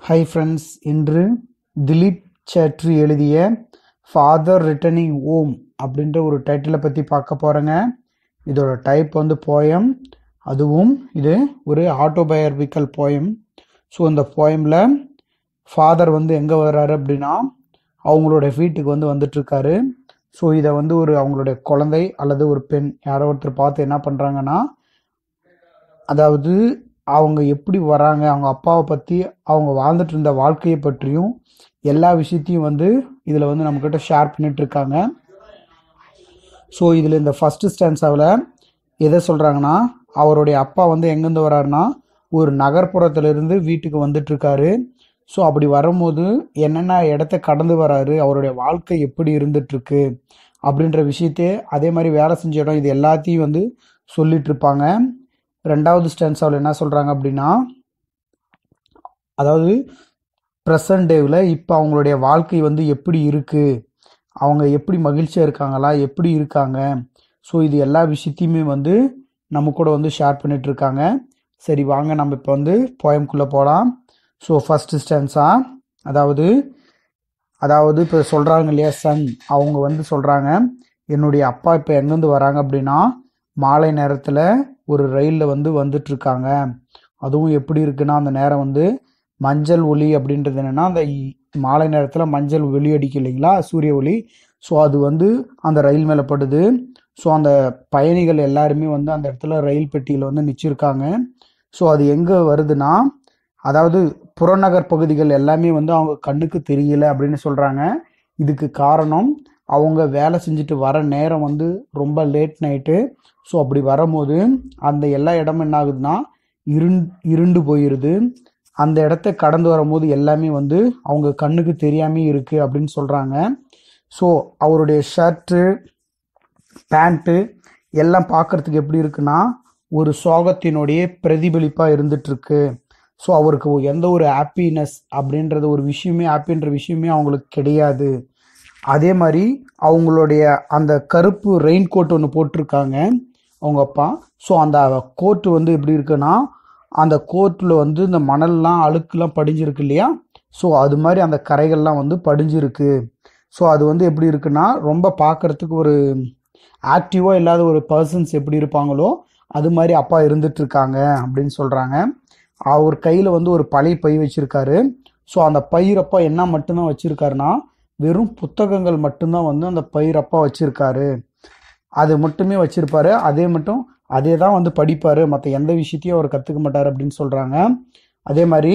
hi friends இன்று திலீப் சேட்ரி எழுதிய father returning ஓம் அப்படின்ற ஒரு டைட்டிலை பற்றி பார்க்க போகிறேங்க இதோட டைப் வந்து போயம் அதுவும் இது ஒரு ஆட்டோபயோகிராபிக்கல் போயம் ஸோ இந்த போயமில் ஃபாதர் வந்து எங்கே வர்றாரு அப்படின்னா அவங்களோட வீட்டுக்கு வந்து வந்துட்டுருக்காரு ஸோ இதை வந்து ஒரு அவங்களுடைய குழந்தை அல்லது ஒரு பெண் யாரோ ஒருத்தர் பார்த்து என்ன பண்ணுறாங்கன்னா அதாவது அவங்க எப்படி வராங்க அவங்க அப்பாவை பற்றி அவங்க வாழ்ந்துட்டு இருந்த வாழ்க்கையை பற்றியும் எல்லா விஷயத்தையும் வந்து இதில் வந்து நம்மக்கிட்ட ஷேர் பண்ணிட்டு இருக்காங்க ஸோ இதில் இந்த ஃபஸ்ட்டு ஸ்டான்ஸாவில் எதை சொல்கிறாங்கன்னா அவருடைய அப்பா வந்து எங்கேருந்து வராருன்னா ஒரு நகர்ப்புறத்துலேருந்து வீட்டுக்கு வந்துட்டு இருக்காரு ஸோ அப்படி வரும்போது என்னென்ன இடத்த கடந்து வராரு அவருடைய வாழ்க்கை எப்படி இருந்துட்டுருக்கு அப்படின்ற விஷயத்தையே அதே மாதிரி வேலை செஞ்ச இடம் இது எல்லாத்தையும் வந்து சொல்லிட்டு இருப்பாங்க ரெண்டாவது ஸ்டான்ஸாவில் என்ன சொல்கிறாங்க அப்படின்னா அதாவது ப்ரெசன்ட் டேவில் இப்போ அவங்களுடைய வாழ்க்கை வந்து எப்படி இருக்குது அவங்க எப்படி மகிழ்ச்சியாக இருக்காங்களா எப்படி இருக்காங்க ஸோ இது எல்லா விஷயத்தையுமே வந்து நம்ம கூட வந்து ஷேர் பண்ணிட்டு இருக்காங்க சரி வாங்க நம்ம இப்போ வந்து போயம்குள்ளே போகலாம் ஸோ ஃபஸ்ட்டு ஸ்டான்ஸா அதாவது அதாவது இப்போ சொல்கிறாங்க இல்லையா சன் அவங்க வந்து சொல்கிறாங்க என்னுடைய அப்பா இப்போ எங்கேருந்து வராங்க அப்படின்னா மாலை நேரத்தில் ஒரு ரயிலில் வந்து வந்துட்டு இருக்காங்க அதுவும் எப்படி இருக்குன்னா அந்த நேரம் வந்து மஞ்சள் ஒளி அப்படின்றது என்னென்னா அந்த இ- மாலை நேரத்தில் மஞ்சள் ஒளி அடிக்கும் இல்லைங்களா சூரிய ஒளி ஸோ அது வந்து அந்த ரயில் மேலே படுது ஸோ அந்த பயணிகள் எல்லாருமே வந்து அந்த இடத்துல ரயில் பெட்டியில் வந்து நிச்சிருக்காங்க ஸோ அது எங்கே வருதுன்னா அதாவது புறநகர் பகுதிகள் எல்லாமே வந்து அவங்க கண்ணுக்கு தெரியல அப்படின்னு சொல்கிறாங்க இதுக்கு காரணம் அவங்க வேலை செஞ்சுட்டு வர நேரம் வந்து ரொம்ப லேட் நைட்டு ஸோ அப்படி வரும்போது அந்த எல்லா இடமும் என்ன ஆகுதுன்னா இருண் இருண்டு போயிடுது அந்த இடத்த கடந்து வரும்போது எல்லாமே வந்து அவங்க கண்ணுக்கு தெரியாமே இருக்குது அப்படின்னு சொல்கிறாங்க ஸோ அவருடைய ஷர்ட்டு பேண்ட்டு எல்லாம் பார்க்கறதுக்கு எப்படி இருக்குன்னா ஒரு சோகத்தினுடைய பிரதிபலிப்பாக இருந்துட்டுருக்கு ஸோ அவருக்கு எந்த ஒரு ஹாப்பினஸ் அப்படின்றது ஒரு விஷயமே ஹாப்பின்ற விஷயமே அவங்களுக்கு கிடையாது அதே மாதிரி அவங்களுடைய அந்த கருப்பு ரெயின் கோட் ஒன்று போட்டிருக்காங்க அவங்க அப்பா ஸோ அந்த கோட்டு வந்து எப்படி இருக்குன்னா அந்த கோட்டில் வந்து இந்த மணல்லாம் அழுக்குலாம் படிஞ்சிருக்கு இல்லையா ஸோ அது மாதிரி அந்த கரைகள்லாம் வந்து படிஞ்சிருக்கு ஸோ அது வந்து எப்படி இருக்குன்னா ரொம்ப பார்க்கறதுக்கு ஒரு ஆக்டிவாக இல்லாத ஒரு பர்சன்ஸ் எப்படி இருப்பாங்களோ அது மாதிரி அப்பா இருந்துட்டு இருக்காங்க அப்படின்னு சொல்கிறாங்க அவர் கையில் வந்து ஒரு பழைய பை வச்சிருக்காரு ஸோ அந்த பயிரப்பா என்ன மட்டும்தான் வச்சிருக்காருன்னா வெறும் புத்தகங்கள் மட்டும்தான் வந்து அந்த பயிரப்பா வச்சிருக்காரு அது மட்டுமே வச்சிருப்பாரு அதே மட்டும் அதே தான் வந்து படிப்பாரு மற்ற எந்த விஷயத்தையும் அவர் கற்றுக்க மாட்டார் அப்படின்னு சொல்கிறாங்க அதே மாதிரி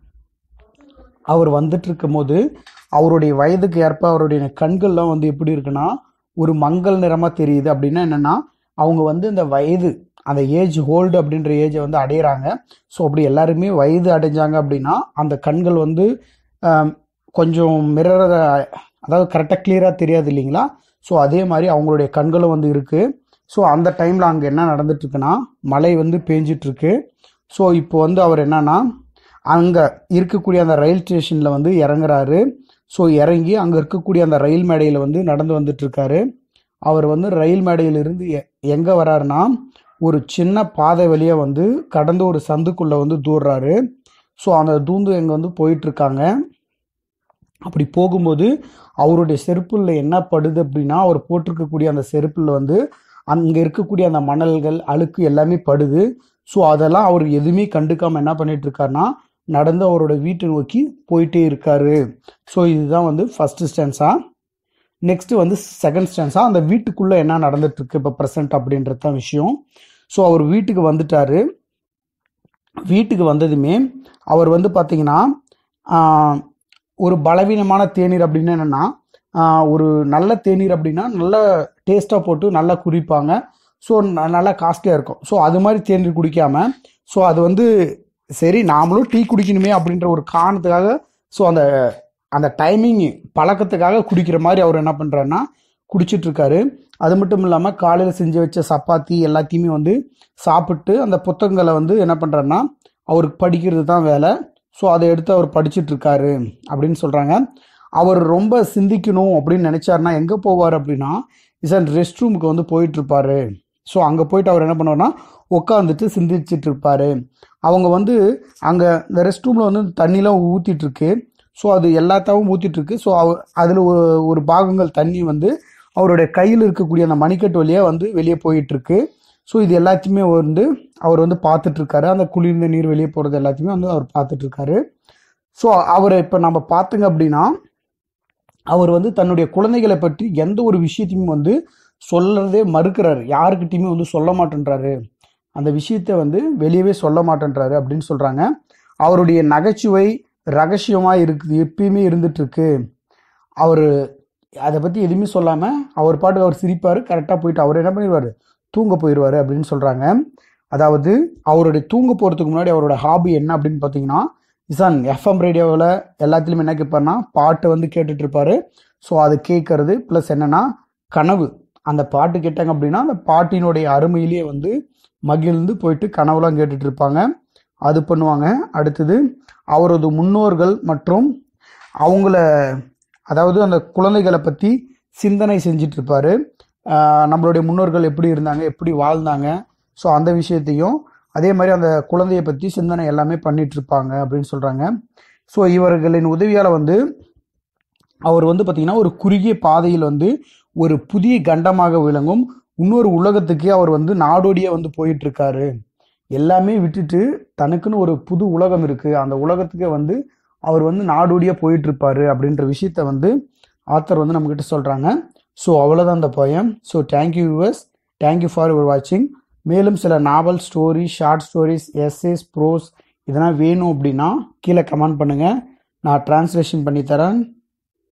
அவர் வந்துட்டு இருக்கும்போது அவருடைய வயதுக்கு ஏற்ப அவருடைய கண்கள்லாம் வந்து எப்படி இருக்குன்னா ஒரு மங்கள் நிறமாக தெரியுது அப்படின்னா என்னென்னா அவங்க வந்து இந்த வயது அந்த ஏஜ் ஹோல்டு அப்படின்ற ஏஜை வந்து அடையிறாங்க ஸோ அப்படி எல்லாருமே வயது அடைஞ்சாங்க அப்படின்னா அந்த கண்கள் வந்து ஆம், கொஞ்சம் மிரர அதாவது கரெக்டாக கிளியராக தெரியாது இல்லைங்களா ஸோ அதே மாதிரி அவங்களுடைய கண்களும் வந்து இருக்குது ஸோ அந்த டைமில் அங்கே என்ன நடந்துட்டு இருக்குன்னா மழை வந்து பேஞ்சிட்டு இருக்கு ஸோ இப்போ வந்து அவர் என்னன்னா அங்கே இருக்கக்கூடிய அந்த ரயில் ஸ்டேஷனில் வந்து இறங்குறாரு ஸோ இறங்கி அங்கே இருக்கக்கூடிய அந்த ரயில் மேடையில் வந்து நடந்து வந்துட்டு இருக்காரு அவர் வந்து ரயில் மேடையிலிருந்து எ எங்கே வராருன்னா ஒரு சின்ன பாதை வழியாக வந்து கடந்து ஒரு சந்துக்குள்ளே வந்து தூர்றாரு ஸோ அந்த தூந்து எங்கே வந்து போயிட்டு இருக்காங்க அப்படி போகும்போது அவருடைய செருப்புல என்ன படுது அப்படின்னா அவர் போட்டிருக்கக்கூடிய அந்த செருப்புல வந்து அங்கே இருக்கக்கூடிய அந்த மணல்கள் அழுக்கு எல்லாமே படுது ஸோ அதெல்லாம் அவர் எதுவுமே கண்டுக்காம என்ன பண்ணிட்டு இருக்காருன்னா நடந்து அவரோட வீட்டை நோக்கி போயிட்டே இருக்காரு ஸோ இதுதான் வந்து ஃபர்ஸ்ட் ஸ்டான்ஸா நெக்ஸ்ட் வந்து செகண்ட் ஸ்டான்ஸா அந்த வீட்டுக்குள்ள என்ன நடந்துட்டு இருக்கு இப்போ ப்ரெசன்ட் அப்படின்றது தான் விஷயம் ஸோ அவர் வீட்டுக்கு வந்துட்டாரு வீட்டுக்கு வந்ததுமே அவர் வந்து பார்த்தீங்கன்னா ஆஹ், ஒரு பலவீனமான தேநீர் அப்படின்னு என்னன்னா ஆஹ், ஒரு நல்ல தேநீர் அப்படின்னா நல்ல டேஸ்ட்டாக போட்டு நல்லா குடிப்பாங்க ஸோ நல்லா காஸ்ட்லியாக இருக்கும் ஸோ அது மாதிரி தேநீர் குடிக்காம ஸோ அது வந்து சரி நாமளும் டீ குடிக்கணுமே அப்படின்ற ஒரு காரணத்துக்காக ஸோ அந்த அந்த டைமிங் பழக்கத்துக்காக குடிக்கிற மாதிரி அவர் என்ன பண்ணுறாருன்னா குடிச்சிட்டு இருக்காரு அது மட்டும் இல்லாமல் காலையில் செஞ்சு வச்ச சப்பாத்தி எல்லாத்தையுமே வந்து சாப்பிட்டு அந்த புத்தகங்களை வந்து என்ன பண்ணுறாருன்னா அவருக்கு படிக்கிறது தான் வேலை ஸோ அதை எடுத்து அவர் படிச்சிட்டு இருக்காரு அப்படின்னு சொல்கிறாங்க அவர் ரொம்ப சிந்திக்கணும் அப்படின்னு நினச்சாருன்னா எங்கே போவார் அப்படின்னா இசன் ரெஸ்ட் ரூமுக்கு வந்து போயிட்டு இருப்பாரு ஸோ அங்கே போயிட்டு அவர் என்ன பண்ணுவார்னா உட்காந்துட்டு சிந்திச்சிட்டு இருப்பாரு அவங்க வந்து அங்கே இந்த ரெஸ்ட் ரூமில் வந்து தண்ணிலாம் ஊற்றிட்டு இருக்கு ஸோ அது எல்லாத்தாவும் ஊற்றிட்டு இருக்கு ஸோ அவ அதில் ஒரு ஒரு பாகங்கள் தண்ணி வந்து அவருடைய கையில் இருக்கக்கூடிய அந்த மணிக்கட்டு வழியாக வந்து வெளியே போயிட்டு இருக்கு ஸோ இது எல்லாத்தையுமே வந்து அவர் வந்து பார்த்துட்டு இருக்காரு அந்த குளிர்ந்த நீர் வெளியே போகிறது எல்லாத்தையுமே வந்து அவர் பார்த்துட்டு இருக்காரு ஸோ அவரை இப்போ நம்ம பார்த்துங்க அப்படின்னா அவர் வந்து தன்னுடைய குழந்தைகளை பற்றி எந்த ஒரு விஷயத்தையும் வந்து சொல்லறதே மறுக்கிறாரு யாருக்கிட்டையுமே வந்து சொல்ல மாட்டேன்றாரு அந்த விஷயத்த வந்து வெளியவே சொல்ல மாட்டேன்றாரு அப்படின்னு சொல்றாங்க அவருடைய நகைச்சுவை ரகசியமா இருக்குது எப்பயுமே இருந்துட்டு இருக்கு அவர் அதை பத்தி எதுவுமே சொல்லாம அவர் பாட்டுக்கு அவர் சிரிப்பாரு கரெக்டா போயிட்டு அவர் என்ன பண்ணிடுவாரு தூங்க போயிடுவாரு அப்படின்னு சொல்றாங்க அதாவது அவருடைய தூங்க போறதுக்கு முன்னாடி அவரோட ஹாபி என்ன அப்படின்னு பார்த்தீங்கன்னா இசான் எஃப்எம் ரேடியோவில் எல்லாத்துலேயுமே என்ன கேட்பாருன்னா பாட்டு வந்து கேட்டுட்டு இருப்பாரு ஸோ அது கேட்கறது ப்ளஸ் என்னன்னா கனவு அந்த பாட்டு கேட்டாங்க அப்படின்னா அந்த பாட்டினுடைய அருமையிலேயே வந்து மகிழ்ந்து போயிட்டு கனவுலாம் கேட்டுட்டு இருப்பாங்க அது பண்ணுவாங்க அடுத்தது அவரது முன்னோர்கள் மற்றும் அவங்கள அதாவது அந்த குழந்தைகளை பற்றி சிந்தனை செஞ்சுட்டு இருப்பாரு ஆஹ் நம்மளுடைய முன்னோர்கள் எப்படி இருந்தாங்க எப்படி வாழ்ந்தாங்க ஸோ அந்த விஷயத்தையும் அதே மாதிரி அந்த குழந்தையை பற்றி சிந்தனை எல்லாமே பண்ணிட்டு இருப்பாங்க அப்படின்னு சொல்றாங்க ஸோ இவர்களின் உதவியால் வந்து அவர் வந்து பார்த்தீங்கன்னா ஒரு குறுகிய பாதையில் வந்து ஒரு புதிய கண்டமாக விளங்கும் இன்னொரு உலகத்துக்கே அவர் வந்து நாடோடியே வந்து போயிட்டு இருக்காரு எல்லாமே விட்டுட்டு தனக்குன்னு ஒரு புது உலகம் இருக்கு அந்த உலகத்துக்கே வந்து அவர் வந்து நாடோடியா போயிட்டு இருப்பாரு அப்படின்ற விஷயத்த வந்து ஆத்தர் வந்து நம்மக்கிட்ட சொல்றாங்க ஸோ அவ்வளோதான் அந்த poem so thank you yours thank you for your வாட்சிங் மேலும் சில novel story short stories essays prose இதெல்லாம் வேணும் அப்படின்னா கீழே கமெண்ட் பண்ணுங்க நான் டிரான்ஸ்லேஷன் பண்ணி தரேன்